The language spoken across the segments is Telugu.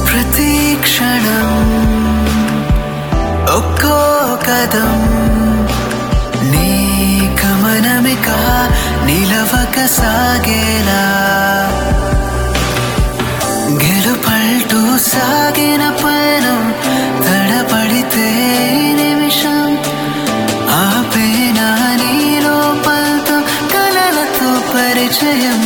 ప్రతి క్షణం ఒక్కో కదం నీ గమనమిక నిలవక సాగేలా గెలుపల్టూ సాగిన పయనం తడపడితే ఈ నిమిషం ఆపేనా నీలో పల్తో కలలతో పరిచయం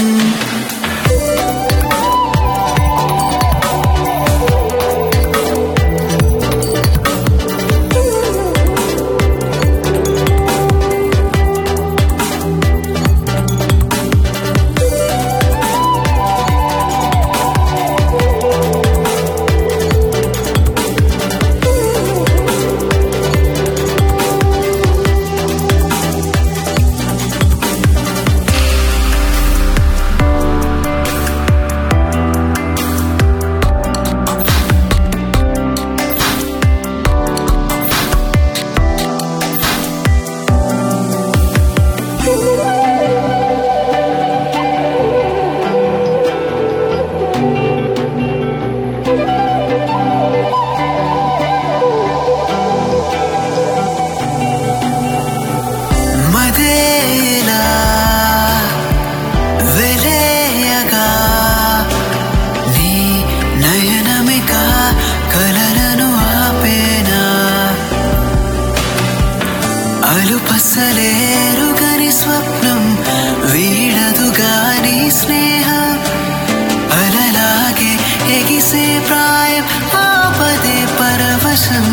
మదేలా వెలేయగా నీ నయనమిక కలలను ఆపేనా అలుపసలేరుగని స్వప్నం వీడదుగా నీ స్నేహం అలలాగే ఎగిసే ప్రాయం ఆపదే పరవశం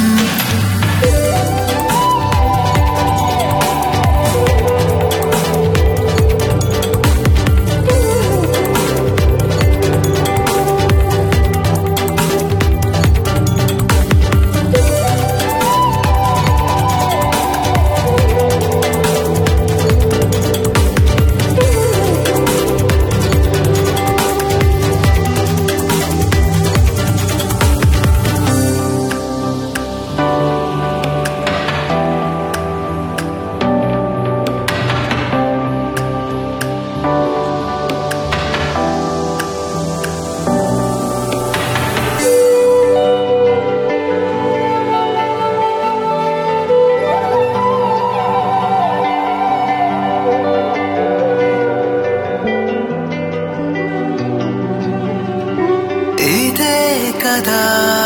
ఇదే కదా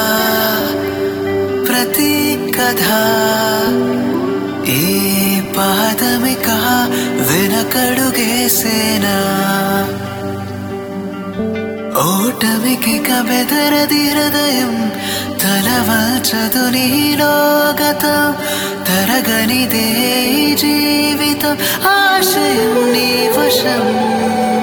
ప్రతి కథ ఈ పాదమిక వెనకడుగేసేనా ఓటమికి కబెదరది హృదయం తలవల్చదు నీలో గతం తరగనిదే ఈ జీవితం ఆశయం నీ వశం